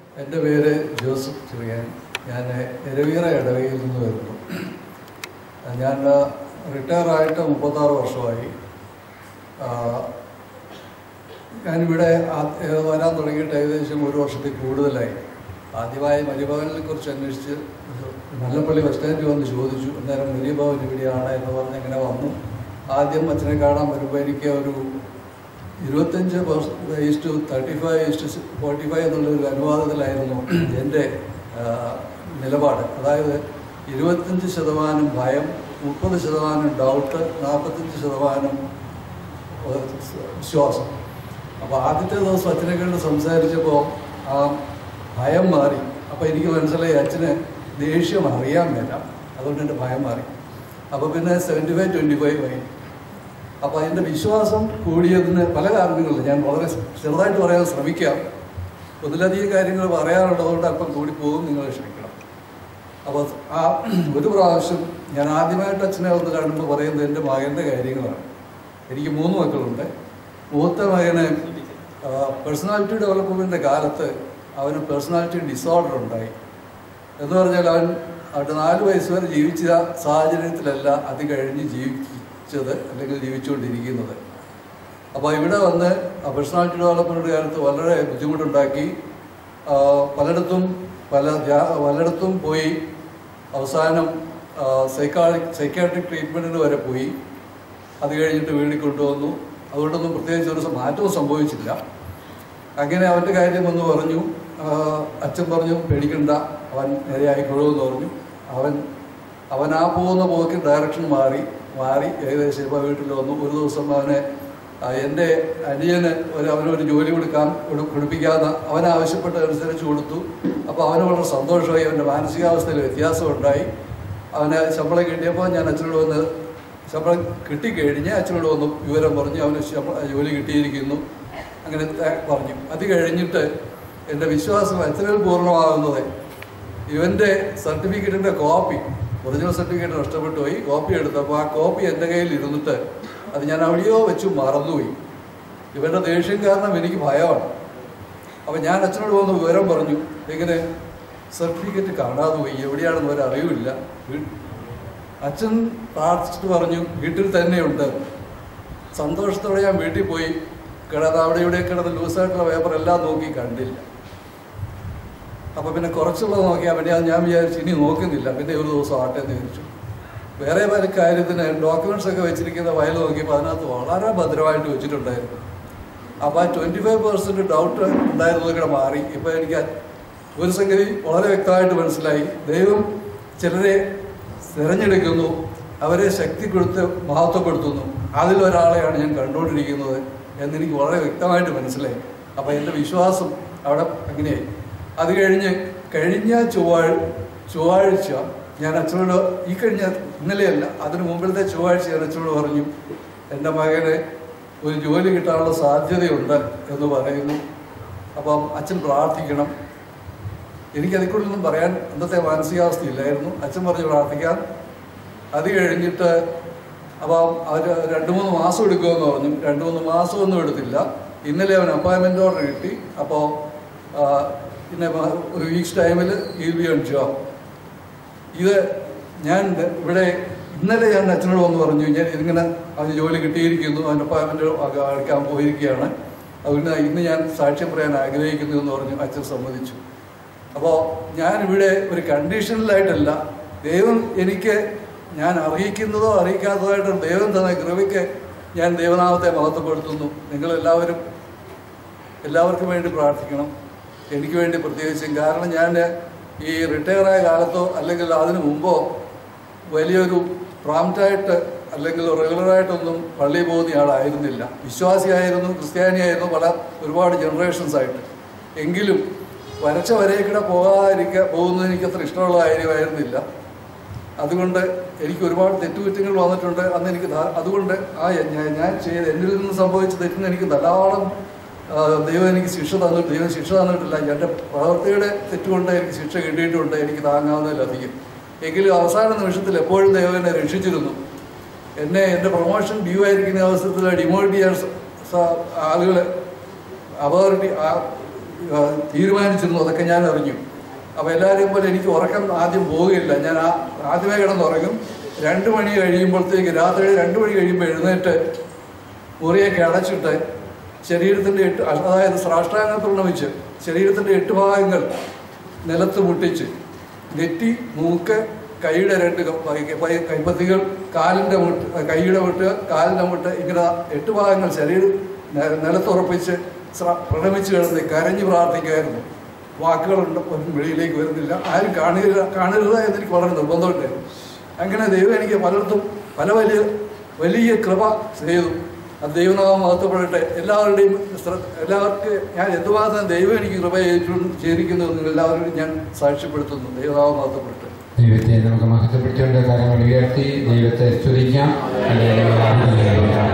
എൻ്റെ പേര് ജോസഫ് ചെറിയാൻ ഞാൻ എരവീറ ഇടവയിൽ നിന്ന് വരുന്നു ഞാൻ റിട്ടയർ ആയിട്ട് മുപ്പത്താറ് വർഷമായി ആ, ഞാനിവിടെ ആ- ഏ, വരാൻ തുടങ്ങിയിട്ട് ഏകദേശം ഒരു വർഷത്തിൽ കൂടുതലായി ആദ്യമായി മരിഭവനെ കുറിച്ച് അന്വേഷിച്ച് മല്ലപ്പള്ളി ബസ് സ്റ്റാൻഡിൽ വന്ന് ചോദിച്ചു അന്നേരം മരിഭവൻ ഇവിടെയാണ് എന്ന് പറഞ്ഞ് ഇങ്ങനെ വന്നു ആദ്യം അച്ഛനെ കാണാൻ വരുമ്പോൾ എനിക്ക് ഒരു ഇരുപത്തഞ്ച് east thirty five east forty five എന്നുള്ളൊരു അനുവാദത്തിലായിരുന്നു എൻ്റെ ആ, നിലപാട് അതായത് ഇരുപത്തഞ്ച് ശതമാനം ഭയം മുപ്പത് ശതമാനം ഡൗട്ട് നാൽപ്പത്തഞ്ച് ശതമാനം ഏഹ്, വിശ്വാസം അപ്പോൾ ആദ്യത്തെ ദിവസം അച്ഛനെ കണ്ട് സംസാരിച്ചപ്പോൾ ആ ഭയം മാറി അപ്പോൾ എനിക്ക് മനസ്സിലായി അച്ഛന് ദേഷ്യം അറിയാൻ മേല അതുകൊണ്ട് എൻ്റെ ഭയം മാറി അപ്പോൾ പിന്നെ സെവൻറ്റി ഫൈവ് ട്വൻറ്റി ഫൈവ് ആയി അപ്പോൾ അതിൻ്റെ വിശ്വാസം കൂടിയതിന് പല കാരണങ്ങളുണ്ട് ഞാൻ വളരെ ചെറുതായിട്ട് പറയാൻ ശ്രമിക്കാം ഒന്നിലധികം കാര്യങ്ങൾ പറയാനുള്ളതുകൊണ്ട് അല്പം കൂടി പോകും നിങ്ങൾ ക്ഷമിക്കണം അപ്പോൾ ആ ഒരു പ്രാവശ്യം ഞാൻ ആദ്യമായിട്ട് അച്ഛനെ ഒന്ന് കാണുമ്പോൾ പറയുന്നത് എൻ്റെ മകൻ്റെ കാര്യങ്ങളാണ് എനിക്ക് മൂന്ന് മക്കളുണ്ട് മൂത്ത മകന് പേഴ്സണാലിറ്റി ഡെവലപ്മെൻറ്റിൻ്റെ കാലത്ത് അവന് പേഴ്സണാലിറ്റി ഡിസോർഡർ ഉണ്ടായി എന്ന് പറഞ്ഞാൽ അവൻ അവരുടെ നാല് വയസ്സ് വരെ ജീവിച്ച സാഹചര്യത്തിലല്ല അത് കഴിഞ്ഞ് ജീവിച്ചത് അല്ലെങ്കിൽ ജീവിച്ചുകൊണ്ടിരിക്കുന്നത് അപ്പോൾ ഇവിടെ വന്ന് പേഴ്സണാലിറ്റി ഡെവലപ്മെൻറ്റ് കാലത്ത് വളരെ ബുദ്ധിമുട്ടുണ്ടാക്കി ആ, പലയിടത്തും പല ധ്യാ- പലയിടത്തും പോയി അവസാനം സൈക്കാളി സൈക്കാട്രിക് ട്രീറ്റ്മെൻറ്റിന് വരെ പോയി അത് കഴിഞ്ഞിട്ട് വീട്ടിൽ കൊണ്ടുവന്നു അതുകൊണ്ടൊന്നും പ്രത്യേകിച്ച് ഒരു മാറ്റവും സംഭവിച്ചില്ല അങ്ങനെ അവൻ്റെ കാര്യം ഒന്ന് പറഞ്ഞു ആ, അച്ഛൻ പറഞ്ഞു പേടിക്കണ്ട അവൻ നേരെയായിക്കൊള്ളുമെന്ന് പറഞ്ഞു അവൻ അവൻ ആ പോകുന്ന പോക്കിൽ ഡയറക്ഷൻ മാറി മാറി ഏകദേശം ഇപ്പോൾ വീട്ടിൽ വന്നു ഒരു ദിവസം അവനെ ആ, എൻ്റെ അനിയന് ഒരു അവനൊരു ജോലി കൊടുക്കാൻ കൊടു- കൊടുപ്പിക്കാന്ന് അവൻ ആവശ്യപ്പെട്ടതനുസരിച്ച് കൊടുത്തു അപ്പോൾ അവന് വളരെ സന്തോഷമായി അവൻ്റെ മാനസികാവസ്ഥയിൽ വ്യത്യാസം ഉണ്ടായി അവന് ശമ്പളം കിട്ടിയപ്പോൾ ഞാൻ അച്ഛനോട് വന്ന് ശമ്പളം കിട്ടിക്കഴിഞ്ഞ് അച്ഛനോട് വന്ന് വിവരം പറഞ്ഞു അവന് ശമ്പ- ജോലി കിട്ടിയിരിക്കുന്നു അങ്ങനെ ത- പറഞ്ഞു അത് കഴിഞ്ഞിട്ട് എൻ്റെ വിശ്വാസം അച്ഛനിൽ പൂർണ്ണമാകുന്നത് ഇവൻ്റെ സർട്ടിഫിക്കറ്റിൻ്റെ കോപ്പി ഒറിജിനൽ സർട്ടിഫിക്കറ്റ് നഷ്ടപ്പെട്ടു പോയി കോപ്പി എടുത്തപ്പോൾ ആ കോപ്പി എൻ്റെ കയ്യിൽ ഇരുന്നിട്ട് അത് ഞാൻ എവിടെയോ വെച്ച് മറന്നുപോയി ഇവൻ്റെ ദേഷ്യം കാരണം എനിക്ക് ഭയമാണ് അപ്പം ഞാൻ അച്ഛനോട് വന്ന് വിവരം പറഞ്ഞു ഇങ്ങനെ സർട്ടിഫിക്കറ്റ് കാണാതെ പോയി എവിടെയാണെന്ന് ഒരു അറിവില്ല വീ- അച്ഛൻ പ്രാർത്ഥിച്ചിട്ട് പറഞ്ഞു വീട്ടിൽ തന്നെയുണ്ട് സന്തോഷത്തോടെ ഞാൻ വീട്ടിൽ പോയി കിടന്ന് അവിടെ ഇവിടെ കിടന്ന് ലൂസായിട്ടുള്ള പേപ്പർ എല്ലാം നോക്കി കണ്ടില്ല അപ്പോൾ പിന്നെ കുറച്ചുള്ളത് നോക്കിയാൽ പിന്നെ അത് ഞാൻ വിചാരിച്ചു ഇനി നോക്കുന്നില്ല പിന്നെ ഒരു ദിവസം ആട്ടെ എന്ന് വിചാരിച്ചു വേറെ പല കാര്യത്തിന് ഡോക്യുമെന്റ്സ് ഒക്കെ വെച്ചിരിക്കുന്ന ഫയൽ നോക്കിയപ്പോൾ അതിനകത്ത് വളരെ ഭദ്രമായിട്ട് വെച്ചിട്ടുണ്ടായിരുന്നു അപ്പോൾ ആ ട്വൻറ്റി ഫൈവ് പെർസെൻറ്റ് ഡൗട്ട് ഉണ്ടായിരുന്നതൊക്കെ മാറി ഇപ്പോൾ എനിക്ക് ആ ഒരു സംഗതി വളരെ വ്യക്തമായിട്ട് മനസ്സിലായി ദൈവം ചിലരെ തിരഞ്ഞെടുക്കുന്നു അവരെ ശക്തി കൊടുത്ത് മഹത്വപ്പെടുത്തുന്നു അതിലൊരാളെയാണ് ഞാൻ കണ്ടുകൊണ്ടിരിക്കുന്നത് എന്നെനിക്ക് വളരെ വ്യക്തമായിട്ട് മനസ്സിലായി അപ്പോൾ എൻ്റെ വിശ്വാസം അവിടെ അങ്ങനെയായി അത് കഴിഞ്ഞ് കഴിഞ്ഞ ചൊവ്വാഴ ചൊവ്വാഴ്ച ഞാൻ അച്ഛനോട് ഈ കഴിഞ്ഞ ഇന്നലെയല്ല അതിന് മുമ്പിലത്തെ ചൊവ്വാഴ്ച ഞാൻ അച്ഛനോട് പറഞ്ഞു എൻ്റെ മകന് ഒരു ജോലി കിട്ടാനുള്ള സാധ്യതയുണ്ട് എന്ന് പറയുന്നു അപ്പം അച്ഛൻ പ്രാർത്ഥിക്കണം എനിക്ക് അതിൽക്കൂടുതലൊന്നും പറയാൻ അന്നത്തെ മാനസികാവസ്ഥയില്ലായിരുന്നു അച്ഛൻ പറഞ്ഞ് പ്രാർത്ഥിക്കാൻ അത് കഴിഞ്ഞിട്ട് അപ്പം അവർ രണ്ട് മൂന്ന് മാസം എടുക്കുമെന്ന് പറഞ്ഞു രണ്ട് മൂന്ന് മാസമൊന്നും എടുത്തില്ല ഇന്നലെ അവൻ അപ്പോയിൻമെൻ്റ് ഓർഡർ കിട്ടി അപ്പോൾ പിന്നെ മ- ഒരു വീക്സ് ടൈമിൽ ഈ ബി ഓൺ ജോബ് ഇത് ഞാൻ ഇവിടെ ഇന്നലെ ഞാൻ അച്ഛനോട് വന്ന് പറഞ്ഞു ഞാൻ ഇതിങ്ങനെ അവന് ജോലി കിട്ടിയിരിക്കുന്നു അവൻ്റെ അപ്പോയിൻമെൻ്റ് എടുക്കാൻ പോയിരിക്കുകയാണ് അതുകൊണ്ട് ഇന്ന് ഞാൻ സാക്ഷ്യം പറയാൻ ആഗ്രഹിക്കുന്നു എന്ന് പറഞ്ഞു അച്ഛൻ സമ്മതിച്ചു അപ്പോൾ ഞാനിവിടെ ഒരു കണ്ടീഷനിലായിട്ടല്ല ദൈവം എനിക്ക് ഞാൻ അറിയിക്കുന്നതോ അറിയിക്കാത്തതായിട്ട് ദൈവം തന്ന കൃപയ്ക്ക് ഞാൻ ദൈവനാമത്തെ മഹത്വപ്പെടുത്തുന്നു നിങ്ങളെല്ലാവരും എല്ലാവർക്കും വേണ്ടി പ്രാർത്ഥിക്കണം എനിക്ക് വേണ്ടി പ്രത്യേകിച്ചും കാരണം ഞാൻ ഈ റിട്ടയറായ കാലത്തോ അല്ലെങ്കിൽ അതിനു മുമ്പോ വലിയൊരു പ്രാംറ്റായിട്ട് അല്ലെങ്കിൽ റെഗുലറായിട്ടൊന്നും പള്ളിയിൽ പോകുന്ന ആളായിരുന്നില്ല വിശ്വാസിയായിരുന്നു ക്രിസ്ത്യാനിയായിരുന്നു പല ഒരുപാട് ജനറേഷൻസ് ആയിട്ട് എങ്കിലും വരച്ച വരേക്കിടെ പോകാതിരിക്കുക പോകുന്നത് എനിക്ക് അത്ര ഇഷ്ടമുള്ള കാര്യമായിരുന്നില്ല അതുകൊണ്ട് എനിക്ക് ഒരുപാട് തെറ്റുകുറ്റങ്ങൾ വന്നിട്ടുണ്ട് അന്ന് എനിക്ക് ധാ- അതുകൊണ്ട് ആ ഞാൻ- ഞാൻ ചെയ്ത് എന്നിൽ നിന്ന് സംഭവിച്ച തെറ്റിന് എനിക്ക് ധാരാളം ആ, ദൈവം എനിക്ക് ശിക്ഷ തന്നിട്ട് ദൈവം ശിക്ഷ തന്നിട്ടില്ല എൻ്റെ പ്രവൃത്തിയുടെ തെറ്റുകൊണ്ട് എനിക്ക് ശിക്ഷ കിട്ടിയിട്ടുണ്ട് എനിക്ക് താങ്ങാവുന്നതിലധികം എങ്കിലും അവസാന നിമിഷത്തിൽ എപ്പോഴും ദൈവം എന്നെ രക്ഷിച്ചിരുന്നു എന്നെ എൻ്റെ പ്രൊമോഷൻ ഡ്യൂ ആയിരിക്കുന്ന അവസരത്തിൽ ഡിമോട്ട് ചെയ്യാൻ ആളുകൾ അതോറിറ്റി ആ, തീരുമാനിച്ചിരുന്നു അതൊക്കെ ഞാൻ അറിഞ്ഞു അപ്പോൾ എല്ലാവരെയും പോലെ എനിക്ക് ഉറക്കം ആദ്യം പോവുകയില്ല ഞാൻ ആ ആദ്യമേ കിടന്നുറങ്ങും രണ്ട് മണി കഴിയുമ്പോഴത്തേക്ക് രാത്രി രണ്ട് മണി കഴിയുമ്പോൾ എഴുന്നേറ്റ് മുറിയൊക്കെ അടച്ചിട്ട് ശരീരത്തിൻ്റെ എട്ട് അതായത് സാഷ്ടാംഗം വെച്ച് ശരീരത്തിൻ്റെ എട്ട് ഭാഗങ്ങൾ നിലത്ത് മുട്ടിച്ച് നെറ്റി മൂക്ക് കൈയുടെ രണ്ട് ക- പൈ- പൈ- കൈപ്പത്തികൾ കാലിൻ്റെ മുട്ട് കൈയുടെ മുട്ട് കാലിൻ്റെ മുട്ട് ഇങ്ങനെ എട്ട് ഭാഗങ്ങൾ ശരീരം നെ- നിലത്തുറപ്പിച്ച് ശ്ര- പ്രണമിച്ച് കിടന്ന് കരഞ്ഞ് പ്രാർത്ഥിക്കുമായിരുന്നു വാക്കുകളുണ്ട് ഒന്നും വെളിയിലേക്ക് വരുന്നില്ല ആരും കാണുക കാണരുത് എന്നെനിക്ക് വളരെ നിർബന്ധമുണ്ടായിരുന്നു അങ്ങനെ ദൈവം എനിക്ക് പലയിടത്തും പല വലിയ വലിയ കൃപ ചെയ്തു അത് ദൈവനാമം മഹത്വപ്പെടട്ടെ എല്ലാവരുടെയും ശ്ര- എല്ലാവർക്കും ഞാൻ എന്തുമാത്രം ദൈവം എനിക്ക് കൃപ ചെയ്തിട്ടുണ്ട് ചെയ്തിരിക്കുന്നു എന്ന് എല്ലാവരോടും ഞാൻ സാക്ഷ്യപ്പെടുത്തുന്നു ദൈവനാമം മഹത്വപ്പെടട്ടെ ദൈവത്തെ നമുക്ക് മഹത്വപ്പെടുത്തിക്കൊണ്ട് കാര്യങ്ങൾ ഉയർത്തി ദൈവത്തെ സ്തുതിക്കാം ഹല്ലേലൂയ, ഹല്ലേലൂയ.